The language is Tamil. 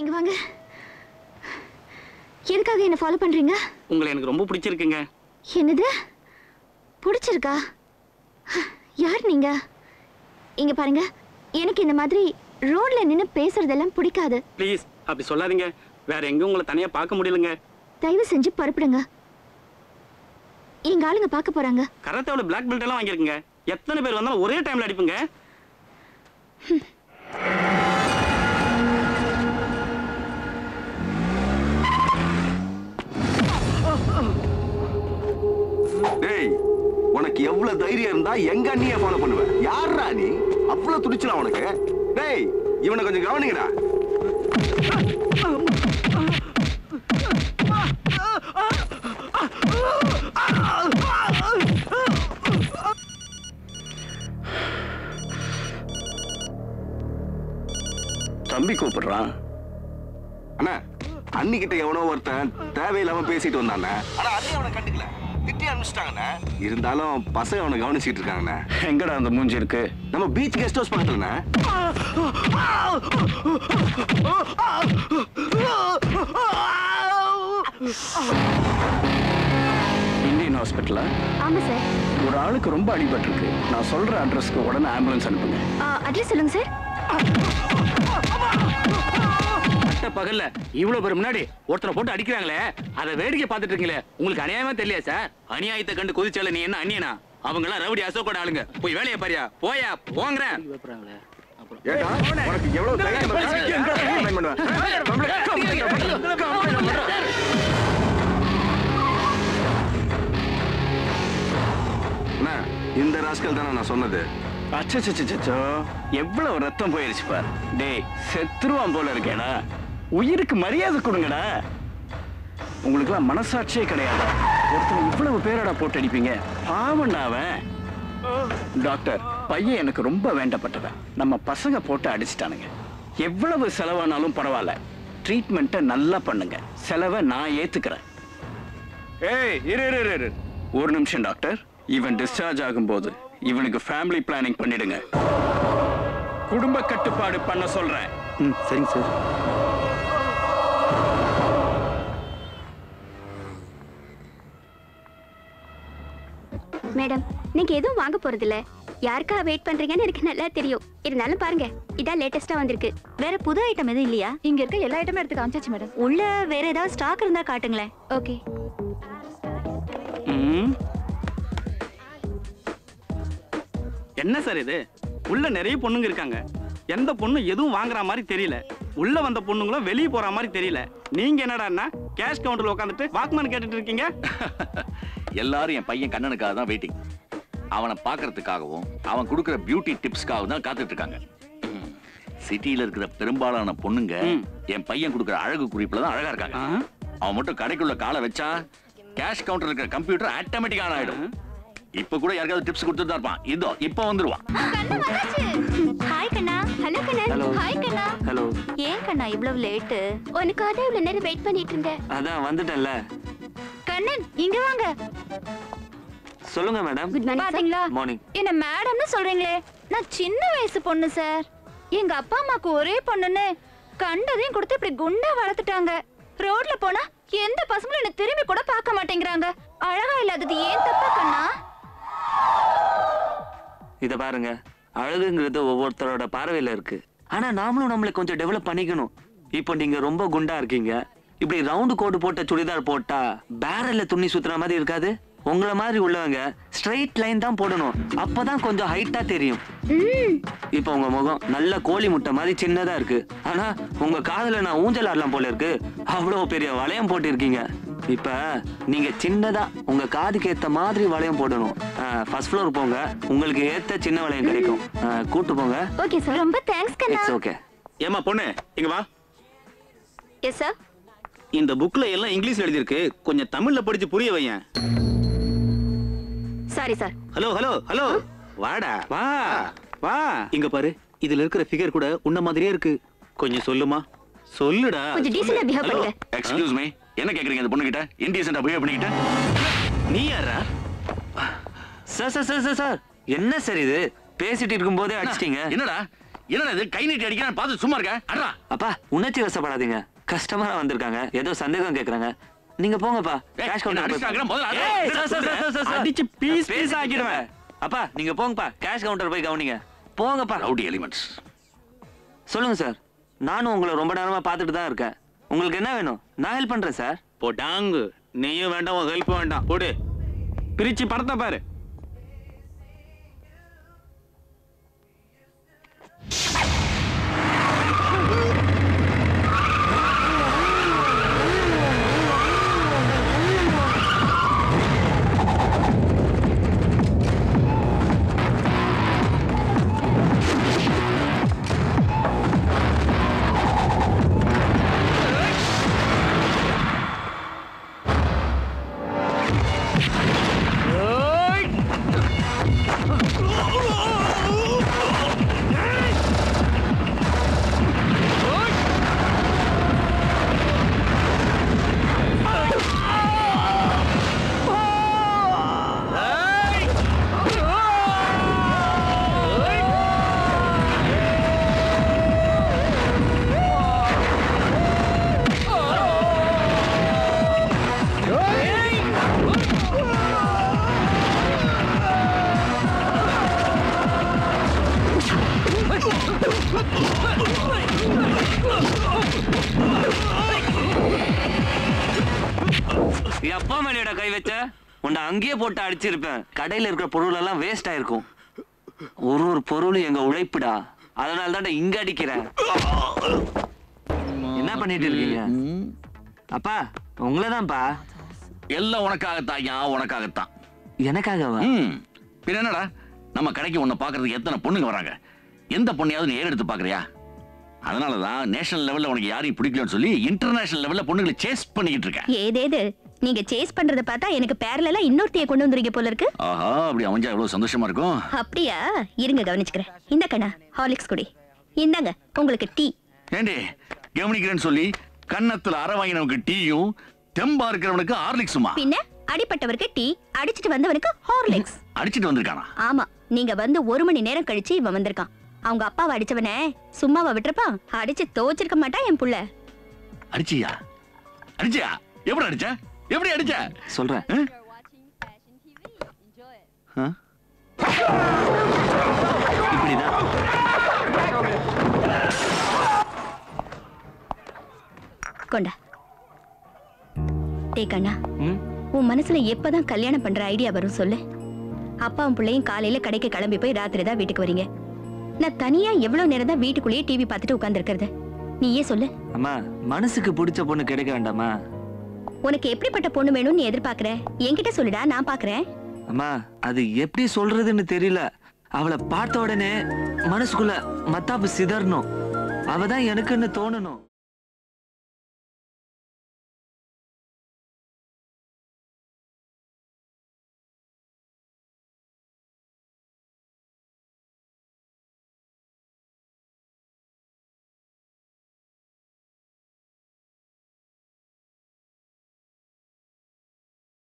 இங்க வாங்க எதுக்காக என்ன ஃபாலோ பண்றீங்க உங்களை எனக்கு ரொம்ப பிடிச்சிருக்குங்க என்னது பிடிச்சிருக்கா யார் நீங்க இங்க பாருங்க எனக்கு இந்த மாதிரி ரோட்ல நின்னு பேசுறதெல்லாம் பிடிக்காது ப்ளீஸ் அப்படி சொல்லாதீங்க வேற எங்கேயும் உங்களை தனியா பார்க்க முடியலங்க தயவு செஞ்சு பருப்பிடுங்க எங்க ஆளுங்க பார்க்க போறாங்க கராத்தேவில் பிளாக் பெல்ட் எல்லாம் வாங்கியிருக்குங்க எத்தனை பேர் வந்தாலும் ஒரே டைம்ல அடிப்புங்க டேய் உனக்கு எவ்வளவு தைரியம் இருந்தா எங்க அண்ணிய ஃபாலோ பண்ணுவ யாரா நீ அவ்வளவு துடிச்சலாம் உனக்கு டேய் இவனை கொஞ்சம் கவனிங்கடா தம்பி கூப்பிடுறான் அண்ணா அன்னிக்கிட்ட எவனோ ஒருத்தன் தேவையில்லாம பேசிட்டு வந்தானே ஆனா அண்ணி அவனை கண்டுக்கல திட்டி அனுப்பிச்சிட்டாங்கண்ணே இருந்தாலும் பசங்க அவனை கவனிச்சிட்டு இருக்காங்கண்ணே எங்கடா அந்த மூஞ்சி இருக்கு நம்ம பீச் கெஸ்ட் ஹவுஸ் பக்கத்துலண்ணே இந்தியன் ஹாஸ்பிட்டலா ஆமா சார் ஒரு ஆளுக்கு ரொம்ப அடிபட்டிருக்கு நான் சொல்ற அட்ரஸ்க்கு உடனே ஆம்புலன்ஸ் அனுப்புங்க அட்ரஸ் சொல்லுங்க சார் பட்ட பகல்ல இவ்வளவு பேர் முன்னாடி ஒருத்தரை போட்டு அடிக்கிறாங்களே அதை வேடிக்கை பார்த்துட்டு இருக்கீங்களே உங்களுக்கு அநியாயமா தெரியல சார் அநியாயத்தை கண்டு கொதிச்சால நீ என்ன அந்நியனா அவங்க எல்லாம் ரவுடி அசோக்கோட ஆளுங்க போய் வேலையை பாரியா போயா போங்கறேன் ஏடா உனக்கு எவ்வளவு தைரியம் இருந்தா எங்க complaint பண்ணுவ? அண்ணா, இந்த ராஸ்கல் தானே நான் சொன்னது அச்சச்சோ எவ்வளவு ரத்தம் போயிருச்சு பார் டேய் செத்துருவான் போல இருக்கேடா உயிருக்கு மரியாதை கொடுங்கடா உங்களுக்குலாம் மனசாட்சியே கிடையாது ஒருத்தன் இவ்வளவு பேரடா போட்டு அடிப்பீங்க பாவண்டா அவன் டாக்டர் பையன் எனக்கு ரொம்ப வேண்டப்பட்டவன் நம்ம பசங்க போட்டு அடிச்சிட்டானுங்க எவ்வளவு செலவானாலும் பரவாயில்ல ட்ரீட்மெண்ட்டை நல்லா பண்ணுங்க செலவை நான் ஏத்துக்கிறேன் ஏய் இரு இரு இரு, இரு ஒரு நிமிஷம் டாக்டர் இவன் டிஸ்சார்ஜ் ஆகும்போது இவனுக்கு ஃபேமிலி பிளானிங் பண்ணிடுங்க குடும்ப கட்டுப்பாடு பண்ண சொல்றேன் ம் சரிங்க சார் மேடம் நீங்க எதுவும் வாங்க போறது இல்ல யாருக்காக வெயிட் பண்றீங்கன்னு எனக்கு நல்லா தெரியும் இருந்தாலும் பாருங்க இதான் லேட்டஸ்டா வந்திருக்கு வேற புது ஐட்டம் எதுவும் இல்லையா இங்க இருக்க எல்லா ஐட்டமும் எடுத்து காமிச்சாச்சு மேடம் உள்ள வேற ஏதாவது ஸ்டாக் இருந்தா காட்டுங்களேன் ஓகே ம். என்ன சார் இது உள்ள நிறைய பொண்ணுங்க இருக்காங்க எந்த பொண்ணு எதுவும் வாங்குற மாதிரி தெரியல உள்ள வந்த பொண்ணுங்களும் வெளியே போற மாதிரி தெரியல நீங்க என்னடான்னா கேஷ் கவுண்டர்ல உட்காந்துட்டு வாக்மேன் கேட்டுட்டு இருக்கீங்க எல்லாரும் என் பையன் கண்ணனுக்காக தான் வெயிட்டிங் அவனை பார்க்கறதுக்காகவும் அவன் கொடுக்குற பியூட்டி டிப்ஸ்க்காகவும் தான் காத்துட்டு இருக்காங்க சிட்டியில இருக்கிற பெரும்பாலான பொண்ணுங்க ம். என் பையன் கொடுக்குற அழகு குறிப்புல தான் அழகா இருக்காங்க ஆ? அவன் மட்டும் கடைக்குள்ள காலை வச்சா கேஷ் கவுண்டர் இருக்கிற கம்ப்யூட்டர் ஆட்டோமேட்டிக்கா ஆன் ஆயிடும் இப்ப கூட யாருக்காவது டிப்ஸ் கொடுத்துட்டு தான் இருப்பான் இதோ இப்ப வந்துருவான் ஹாய் கண்ணா ஹலோ கண்ணா ஹாய் கண்ணா ஹலோ ஏன் கண்ணா இவ்வளவு லேட் உனக்காக தான் இவ்வளவு நேரம் வெயிட் பண்ணிட்டு இருந்தேன் அதான் வந்துட்டேன்ல கண்ணன் இங்க வாங்க சொல்லுங்க மேடம் குட் மார்னிங் பாத்தீங்களா மார்னிங் என்ன மேடம்னு சொல்றீங்களே நான் சின்ன வயசு பொண்ணு சார் எங்க அப்பா அம்மாக்கு ஒரே பொண்ணுன்னு கண்டதையும் கொடுத்து இப்படி குண்டா வளர்த்துட்டாங்க ரோட்ல போனா எந்த பசங்களும் என்ன திரும்பி கூட பார்க்க மாட்டேங்கிறாங்க அழகா இல்லாதது ஏன் தப்பா கண்ணா இத பாருங்க அழகுங்கிறது ஒவ்வொருத்தரோட பார்வையில இருக்கு ஆனா நாமளும் நம்மளை கொஞ்சம் டெவலப் பண்ணிக்கணும் இப்போ நீங்க ரொம்ப குண்டா இருக்கீங்க இப்படி ரவுண்டு கோடு போட்ட சுடிதார் போட்டா பேரல்ல துணி சுத்துற மாதிரி இருக்காது உங்களை மாதிரி உள்ளவங்க ஸ்ட்ரைட் லைன் தான் போடணும் அப்பதான் கொஞ்சம் ஹைட்டா தெரியும் இப்போ உங்க முகம் நல்ல கோழி முட்டை மாதிரி சின்னதா இருக்கு ஆனா உங்க காதுல நான் ஊஞ்சல் ஆடலாம் போல இருக்கு அவ்வளவு பெரிய வளையம் போட்டிருக்கீங்க இப்ப நீங்க சின்னதா உங்க காதுக்கு ஏத்த மாதிரி வளையம் போடணும் ஃபர்ஸ்ட் ஃப்ளோர் போங்க உங்களுக்கு ஏத்த சின்ன வளையம் கிடைக்கும் ஆ, கூட்டு போங்க ஓகே சார் ரொம்ப தேங்க்ஸ் கண்ணா இட்ஸ் ஓகே ஏமா பொண்ணு இங்க வா எஸ் சார் இந்த புக்ல எல்லாம் இங்கிலீஷ்ல எழுதியிருக்கு கொஞ்சம் தமிழ்ல படிச்சு புரிய வையேன் sorry sir hello hello hello வாடா வா வா இங்க பாரு இதுல இருக்கிற ஃபிகர் கூட உன்ன மாதிரியே இருக்கு கொஞ்சம் சொல்லுமா சொல்லுடா கொஞ்சம் டீசெண்டா பிஹேவ் Hello. பண்ணுங்க எக்ஸ்கியூஸ் மீ என்ன கேக்குறீங்க அந்த பொண்ணு கிட்ட இன்டீசென்டா பிஹேவ் பண்ணிக்கிட்ட நீ யாரா sir sir sir sir sir என்ன சார் இது பேசிட்டு இருக்கும்போதே அடிச்சிட்டீங்க என்னடா என்னடா இது கை நீட்டி அடிக்கிறான் பார்த்து சும்மா இருக்க அட்ரா அப்பா உணர்ச்சி வசப்படாதீங்க கஸ்டமரா வந்திருக்காங்க ஏதோ சந்தேகம் கேக்குறாங்க நீங்க போங்கப்பா ஏய், கேஷ் என்ன அடிச்சிட்டாங்களா? முதல்ல அடி. கவுண்டர் அடிச்சு பீஸ் பீஸ் ஆக்கிடுவேன் அப்பா நீங்க போங்கப்பா கேஷ் கவுண்டர் போய் கவனிங்க போங்கப்பா ரவுடி எலிமெண்ட்ஸ் சொல்லுங்க சார் நானும் உங்களை ரொம்ப நேரமா பார்த்துட்டு தான் இருக்கேன் உங்களுக்கு என்ன வேணும் நான் ஹெல்ப் பண்றேன் சார் போட்டாங்கு நீயும் வேண்டாம் உன் ஹெல்ப் வேண்டாம் போடு பிரிச்சு படத்தை பாரு என் அப்பா மேலையோட கை வச்ச உன்னை அங்கேயே போட்டு அடிச்சிருப்பேன் கடையில இருக்கிற பொருள் எல்லாம் வேஸ்ட் ஆயிருக்கும் ஒரு ஒரு பொருளும் எங்க உழைப்புடா அதனால தான் இங்க அடிக்கிறேன் என்ன பண்ணிட்டு இருக்கீங்க அப்பா உங்களதான்ப்பா எல்லாம் உனக்காகத்தான் ஐயா உனக்காகத்தான் எனக்காகவா ம் பின்ன என்னடா நம்ம கடைக்கு உன்னை பார்க்கறதுக்கு எத்தனை பொண்ணுங்க வராங்க எந்த பொண்ணையாவது நீ ஏறெடுத்து பார்க்கறியா அதனால தான் நேஷனல் லெவல்ல உனக்கு யாரையும் பிடிக்கலன்னு சொல்லி இன்டர்நேஷனல் லெவல்ல பொண்ணுங்களை சேஸ் பண்ணிக்கிட்டு இருக்கேன் ஏதேது நீங்க சேஸ் பண்றத பார்த்தா எனக்கு பேரலா இன்னொருத்தைய கொண்டு வந்துருங்க போல இருக்கு ஆஹா அப்படி அமைஞ்சா எவ்வளவு சந்தோஷமா இருக்கும் அப்படியா இருங்க கவனிச்சுக்கிறேன் இந்த கண்ணா ஹார்லிக்ஸ் குடி இந்தாங்க உங்களுக்கு டீ ஏண்டி கவனிக்கிறேன்னு சொல்லி கன்னத்துல அற வாங்கினவனுக்கு டீயும் தெம்பா இருக்கிறவனுக்கு ஹார்லிக்ஸுமா பின்ன அடிப்பட்டவருக்கு டீ அடிச்சிட்டு வந்தவனுக்கு ஹார்லிக்ஸ் அடிச்சிட்டு வந்திருக்கானா ஆமா நீங்க வந்து ஒரு மணி நேரம் கழிச்சு இவன் வந்திருக்கான் அவங்க அப்பாவை அடிச்சவனே சும்மாவா விட்டுருப்பான் அடிச்சு தோச்சிருக்க மாட்டான் என் புள்ள அடிச்சியா அடிச்சியா எப்படி அடிச்ச எப்படி அடிச்ச சொல்றேன் ஆ? இப்படிதான் கொண்டா டேய் கண்ணா ம்? உன் மனசுல எப்பதான் கல்யாணம் பண்ற ஐடியா வரும் சொல்லு அப்பாவும் பிள்ளையும் காலையில கடைக்கு கிளம்பி போய் ராத்திரி தான் வீட்டுக்கு வரீங்க நான் தனியா எவ்வளவு நேரம் தான் வீட்டுக்குள்ளேயே டிவி பார்த்துட்டு உட்கார்ந்து நீயே சொல்லு அம்மா மனசுக்கு பிடிச்ச பொண்ணு கிடைக்க வேண்டாமா உனக்கு எப்படிப்பட்ட பொண்ணு வேணும்னு நீ எதிர்பார்க்கற என்கிட்ட சொல்லுடா நான் பாக்குறேன் அம்மா அது எப்படி சொல்றதுன்னு தெரியல அவளை பார்த்த உடனே மனசுக்குள்ள மத்தாப்பு சிதறணும் அவ தான் எனக்குன்னு தோணணும்